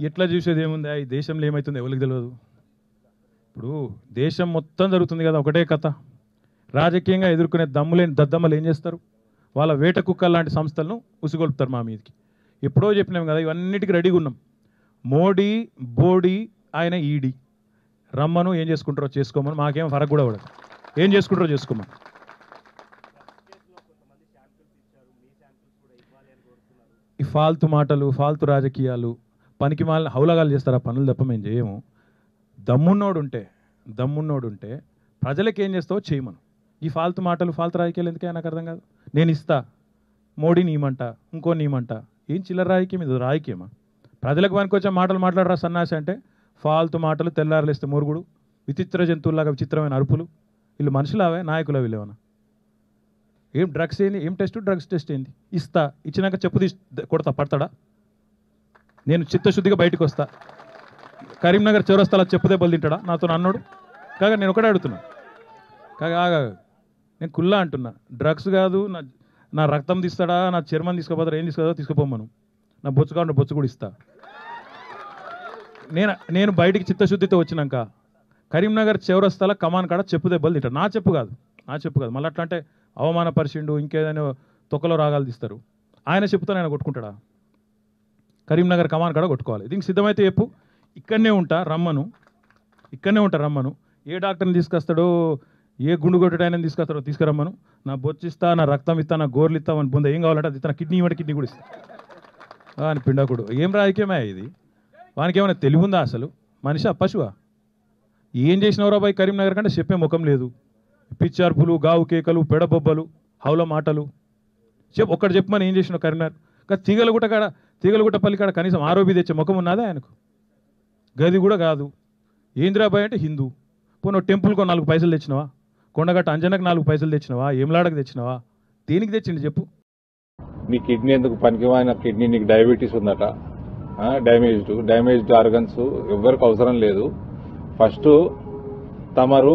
ఎట్లా చూసేది ఏముంది ఈ దేశంలో ఏమవుతుందో ఎవరికి తెలియదు ఇప్పుడు దేశం మొత్తం జరుగుతుంది కదా ఒకటే కథ రాజకీయంగా ఎదుర్కొనే దమ్ములేని దద్దమ్మలు ఏం చేస్తారు వాళ్ళ వేట కుక్క లాంటి సంస్థలను ఉసిగొల్పుతారు మా మీదకి ఎప్పుడో చెప్పినాం కదా ఇవన్నిటికీ రెడీగా ఉన్నాం మోడీ బోడీ ఆయన ఈడీ రమ్మను ఏం చేసుకుంటారో చేసుకోమని మాకేం ఫరక్ కూడా పడదు ఏం చేసుకుంటారో చేసుకోమని ఈ ఫాల్తు మాటలు ఫాల్తు రాజకీయాలు పనికి మాల హౌలగాలు చేస్తారు ఆ పనులు తప్ప మేము చేయము దమ్మున్నోడు ఉంటే దమ్మున్నోడు ఉంటే ప్రజలకు ఏం చేస్తావో చేయమను ఈ ఫాల్తు మాటలు ఫాల్తు రాజకీయాలు ఎందుకే నాకు అర్థం కాదు నేను ఇస్తా మోడీ నీమంట ఇంకో నీమంట ఏం చిల్లర రాజకీయం ఇది రాజకీయమా ప్రజలకు పనికొచ్చే మాటలు మాట్లాడరా సన్నాసి అంటే ఫాల్తు మాటలు తెల్లారలేస్తే మురుగుడు విచిత్ర జంతువులాగా విచిత్రమైన అరుపులు వీళ్ళు మనుషులావే నాయకుల వీళ్ళేమన్నా ఏం డ్రగ్స్ ఏంది ఏం టెస్ట్ డ్రగ్స్ టెస్ట్ ఏంది ఇస్తా ఇచ్చినాక చెప్పు తీసి కొడతా పడతాడా నేను చిత్తశుద్ధిగా బయటకు వస్తా కరీంనగర్ చౌరస్తాలో చెప్పు దెబ్బలు తింటాడా నాతో అన్నాడు కాగా నేను ఒకటే అడుగుతున్నా కాగా ఆగా నేను కుల్లా అంటున్నా డ్రగ్స్ కాదు నా నా రక్తం తీస్తాడా నా చర్మం తీసుకోపోతారా ఏం తీసుకోదో తీసుకుపోమను నా బొచ్చు కాకుండా బొచ్చు కూడా ఇస్తా నేను నేను బయటికి చిత్తశుద్ధితో వచ్చినాక కరీంనగర్ చౌరస్తాల కమాన్ కాడ చెప్పు దెబ్బలు తింటాడు నా చెప్పు కాదు నా చెప్పు కాదు మళ్ళీ అట్లా అంటే అవమానపరిచిండు ఇంకేదైనా తొక్కలో రాగాలు తీస్తారు ఆయన చెప్పుతో ఆయన కొట్టుకుంటాడా కరీంనగర్ కమాన్ కాడ కొట్టుకోవాలి దీనికి సిద్ధమైతే చెప్పు ఇక్కడనే ఉంటా రమ్మను ఇక్కడనే ఉంటా రమ్మను ఏ డాక్టర్ని తీసుకొస్తాడో ఏ గుండు కొట్టడాయని తీసుకొస్తాడో తీసుకురమ్మను నా బొచ్చిస్తా నా రక్తం ఇస్తా నా గోర్లు ఇస్తా అని బొంద ఏం కావాలంటే అది ఇస్తా నా కిడ్నీ ఇవ్వండి కిడ్నీ కూడా ఇస్తా ఆ, అని పిండాకుడు ఏం రాజకీయమే ఇది వానికి ఏమైనా తెలివి ఉందా అసలు మనిషి పశువా ఏం చేసినవరా బాయ్ కరీంనగర్ కంటే చెప్పే ముఖం లేదు పిచ్చార్పులు గావు కేకలు పెడబొబ్బలు హౌల మాటలు చెప్పు ఒక్కటి చెప్పమని ఏం చేసినావు కరీంనగర్ కానీ తీగలగుట్ట కాడ తీగలగుట్ట పల్లి కాడ కనీసం ఆరోపి తెచ్చే ముఖం ఉన్నదా ఆయనకు గది కూడా కాదు ఏంద్రాబాయ్ అంటే హిందూ పోను టెంపుల్కో నాలుగు పైసలు తెచ్చినవా కొండగట్ట అంజనకు నాలుగు పైసలు తెచ్చినవా ఏమలాడకు తెచ్చినవా దేనికి తెచ్చిండు చెప్పు నీ కిడ్నీ ఎందుకు పనికిమాలిన కిడ్నీ నీకు డయాబెటీస్ ఉందట డ్యామేజ్డ్ డ్యామేజ్డ్ ఆర్గన్స్ ఎవ్వరికి అవసరం లేదు ఫస్ట్ తమరు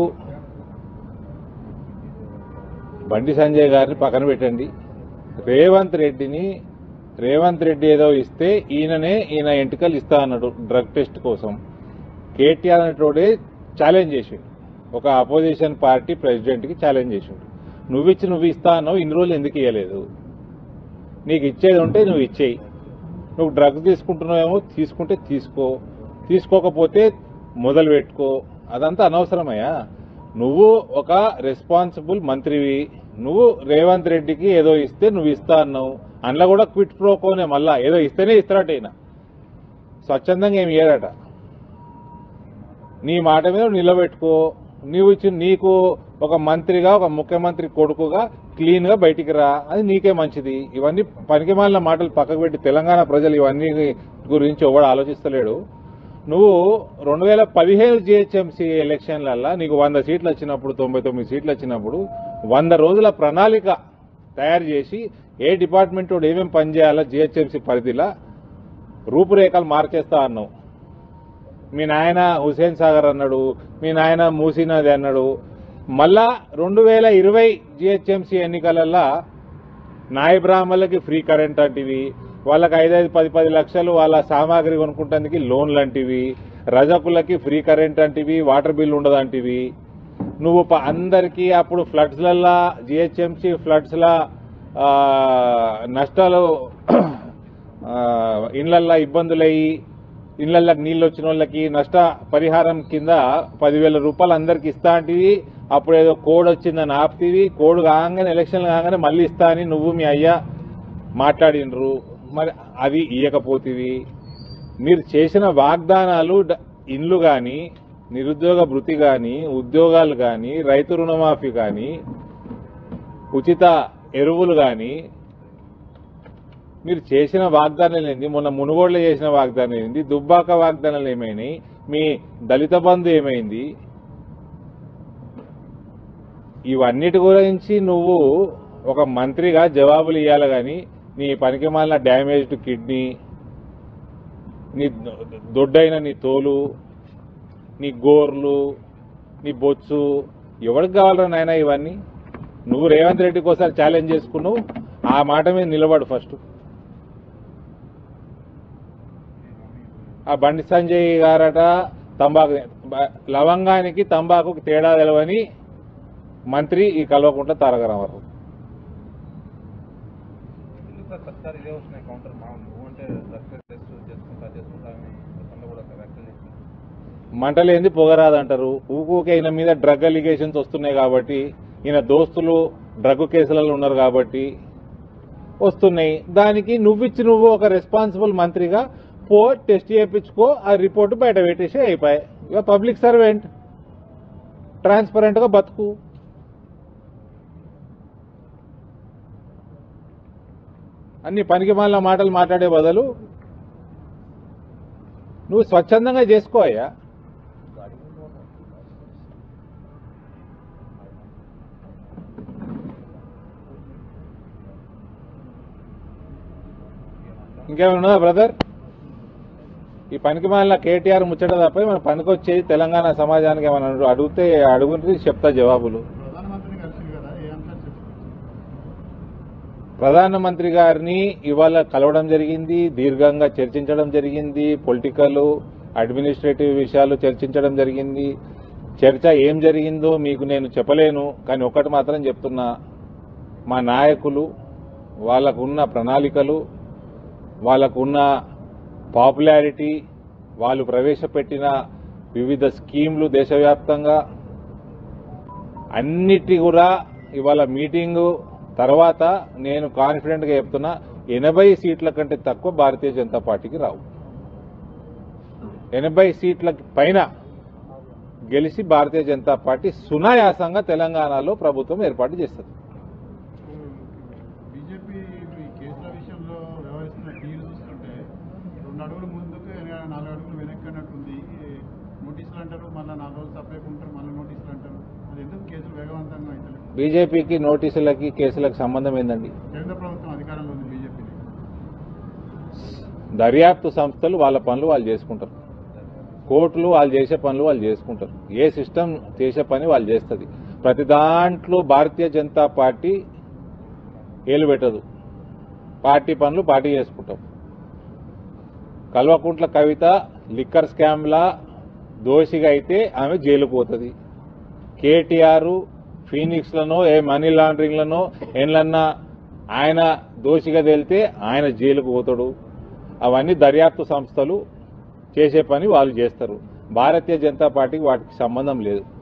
బండి సంజయ్ గారిని పక్కన పెట్టండి రేవంత్ రెడ్డిని రేవంత్ రెడ్డి ఏదో ఇస్తే ఈయననే ఈయన ఎంటికలు ఇస్తా అన్నాడు డ్రగ్ టెస్ట్ కోసం కేటీఆర్ అనేటోడే ఛాలెంజ్ చేసిండు ఒక అపోజిషన్ పార్టీ ప్రెసిడెంట్కి ఛాలెంజ్ చేసిండు నువ్వు ఇచ్చి నువ్వు ఇస్తా అన్నావు ఇన్ని రోజులు ఎందుకు ఇవ్వలేదు నీకు ఇచ్చేది ఉంటే నువ్వు ఇచ్చేయి నువ్వు డ్రగ్స్ తీసుకుంటున్నావేమో తీసుకుంటే తీసుకో తీసుకోకపోతే మొదలు పెట్టుకో అదంతా అనవసరమయ్యా నువ్వు ఒక రెస్పాన్సిబుల్ మంత్రివి నువ్వు రేవంత్ రెడ్డికి ఏదో ఇస్తే నువ్వు ఇస్తా అన్నావు అందులో కూడా క్విట్ ప్రోకోనే మళ్ళా ఏదో ఇస్తేనే ఇస్తారట ఈయన స్వచ్ఛందంగా ఏమి ఇయ్యాడట నీ మాట మీద నువ్వు నిలబెట్టుకో నీవు ఇచ్చిన నీకు ఒక మంత్రిగా ఒక ముఖ్యమంత్రి కొడుకుగా క్లీన్ గా బయటికి రా అది నీకే మంచిది ఇవన్నీ పనికిమాలిన మాటలు పక్కకు పెట్టి తెలంగాణ ప్రజలు ఇవన్నీ గురించి ఎవడు ఆలోచిస్తలేడు నువ్వు రెండు వేల పదిహేను జిహెచ్ఎంసీ ఎలక్షన్లల్లా నీకు వంద సీట్లు వచ్చినప్పుడు తొంభై తొమ్మిది సీట్లు వచ్చినప్పుడు వంద రోజుల ప్రణాళిక తయారు చేసి ఏ డిపార్ట్మెంట్ వాడు ఏమేమి పనిచేయాలో జిహెచ్ఎంసీ పరిధిలో రూపురేఖలు మార్చేస్తా అన్నావు మీ నాయన హుసేన్ సాగర్ అన్నాడు మీ నాయన మూసీనది అన్నాడు మళ్ళా రెండు వేల ఇరవై జిహెచ్ఎంసీ ఎన్నికలల్లో నాయ బ్రాహ్మణులకి ఫ్రీ కరెంట్ అంటివి వాళ్ళకి ఐదైదు పది పది లక్షలు వాళ్ళ సామాగ్రి కొనుక్కుంటానికి లోన్లు అంటివి రజకులకి ఫ్రీ కరెంట్ అంటివి వాటర్ బిల్ ఉండదు అంటివి నువ్వు ప- అందరికీ అప్పుడు ఫ్లడ్స్లల్లా జిహెచ్ఎంసీ ఫ్లడ్స్లా ఆ, నష్టాలు ఆ, ఇళ్లల్లో ఇబ్బందులయ్యి ఇళ్లల్లో నీళ్ళు వచ్చిన వాళ్ళకి నష్ట పరిహారం కింద పదివేల రూపాయలు అందరికి ఇస్తా అంటివి అప్పుడు ఏదో కోడ్ వచ్చిందని ఆపుతీవి కోడ్ కాగానే ఎలక్షన్లు కాగానే మళ్ళీ ఇస్తా అని నువ్వు మీ అయ్యా మాట్లాడినరు మరి అది ఇయ్యకపోతివి మీరు చేసిన వాగ్దానాలు డ- ఇండ్లు కానీ నిరుద్యోగ భృతి కానీ ఉద్యోగాలు కానీ రైతు రుణమాఫీ కానీ ఉచిత ఎరువులు కానీ మీరు చేసిన వాగ్దానాలు ఏంది మొన్న మునుగోడులో చేసిన వాగ్దానం ఏంది దుబ్బాక వాగ్దానాలు ఏమైనాయి మీ దళిత బంధు ఏమైంది ఇవన్నిటి గురించి నువ్వు ఒక మంత్రిగా జవాబులు ఇవ్వాలి కానీ నీ పనికి మాలిన డ్యామేజ్డ్ కిడ్నీ నీ దొడ్డైన నీ తోలు నీ గోర్లు నీ బొచ్చు ఎవరికి కావాలరా నాయన ఇవన్నీ నువ్వు రేవంత్ రెడ్డికి ఒకసారి ఛాలెంజ్ చేసుకున్నావు ఆ మాట మీద నిలబడు ఫస్ట్ ఆ బండి సంజయ్ గారట తంబాకు బ- లవంగానికి తంబాకుకి తేడా తెలవని మంత్రి ఈ కల్వకుంట్ల తారక రామారావు ఎందుకు సార్ ప్రతిసారి ఇదే వస్తున్నాయి కౌంటర్ మా నువ్వు అంటే సక్సెస్ టెస్ట్ చేసుకుంటా చేసుకుంటా అని గతంలో కూడా ఒక వ్యాఖ్యలు చేసింది మంటలేంది పొగరాదంటారు ఊకూకే ఈయన మీద డ్రగ్ అలిగేషన్స్ వస్తున్నాయి కాబట్టి ఈయన దోస్తులు డ్రగ్ కేసులలో ఉన్నారు కాబట్టి వస్తున్నాయి దానికి నువ్విచ్చి నువ్వు ఒక రెస్పాన్సిబుల్ మంత్రిగా పో టెస్ట్ చేయించుకో ఆ రిపోర్ట్ బయట పెట్టేసి అయిపోయాయి ఇక పబ్లిక్ సర్వెంట్ ట్రాన్స్పరెంట్ గా బతుకు అన్ని పనికి మాలిన మాటలు మాట్లాడే బదులు నువ్వు స్వచ్ఛందంగా చేసుకో అయ్యా ఇంకేమైనా ఉన్నదా బ్రదర్ ఈ పనికి మాలిన కేటీఆర్ ముచ్చట తప్ప మన పనికి వచ్చేది తెలంగాణ సమాజానికి ఏమైనా అడుగు- అడిగితే అడుగుంటే చెప్తా జవాబులు ప్రధానమంత్రిని కలిసింది కదా ఏ అంశాలు చెప్పారు ప్రధానమంత్రి గారిని ఇవాళ కలవడం జరిగింది దీర్ఘంగా చర్చించడం జరిగింది పొలిటికల్ అడ్మినిస్ట్రేటివ్ విషయాలు చర్చించడం జరిగింది చర్చ ఏం జరిగిందో మీకు నేను చెప్పలేను కానీ ఒకటి మాత్రం చెప్తున్నా మా నాయకులు వాళ్ళకున్న ప్రణాళికలు వాళ్ళకున్న పాపులారిటీ వాళ్ళు ప్రవేశపెట్టిన వివిధ స్కీమ్లు దేశవ్యాప్తంగా అన్నిటి కూడా ఇవాళ మీటింగు తర్వాత నేను కాన్ఫిడెంట్గా చెప్తున్నా ఎనభై సీట్ల కంటే తక్కువ భారతీయ జనతా పార్టీకి రావు ఎనభై సీట్ల పైన గెలిచి భారతీయ జనతా పార్టీ సునాయాసంగా తెలంగాణలో ప్రభుత్వం ఏర్పాటు చేస్తుంది బీజేపీ ఈ కేసుల విషయంలో వ్యవహరిస్తున్న తీరు చూస్తుంటే రెండు అడుగులు ముందుకు వెనక నాలుగు అడుగులు వెనక్కి అన్నట్టుంది నోటీసులు అంటారు మళ్ళీ నాలుగు రోజులు సపరేట్ ఉంటారు మళ్ళీ నోటీసులు అంటారు అది ఎందుకు కేసులు వేగవంతంగా అవుతలేదు బీజేపీకి నోటీసులకి కేసులకు సంబంధం ఏందండి కేంద్ర ప్రభుత్వం అధికారంలో ఉంది బీజేపీ దర్యాప్తు సంస్థలు వాళ్ళ పనులు వాళ్ళు చేసుకుంటారు కోర్టులు వాళ్ళు చేసే పనులు వాళ్ళు చేసుకుంటారు ఏ సిస్టమ్ చేసే పని వాళ్ళు చేస్తుంది ప్రతి దాంట్లో భారతీయ జనతా పార్టీ ఏలు పెట్టదు పార్టీ పనులు పార్టీ చేసుకుంటాం కల్వకుంట్ల కవిత లిక్కర్ స్కామ్లా దోషిగా అయితే ఆమె జైలుకు పోతుంది కేటీఆర్ ఫీనిక్స్లను ఏ మనీ లాండరింగ్లను ఏంలన్నా ఆయన దోషిగా తేలితే ఆయన జైలుకు పోతాడు అవన్నీ దర్యాప్తు సంస్థలు చేసే పని వాళ్ళు చేస్తారు భారతీయ జనతా పార్టీకి వాటికి సంబంధం లేదు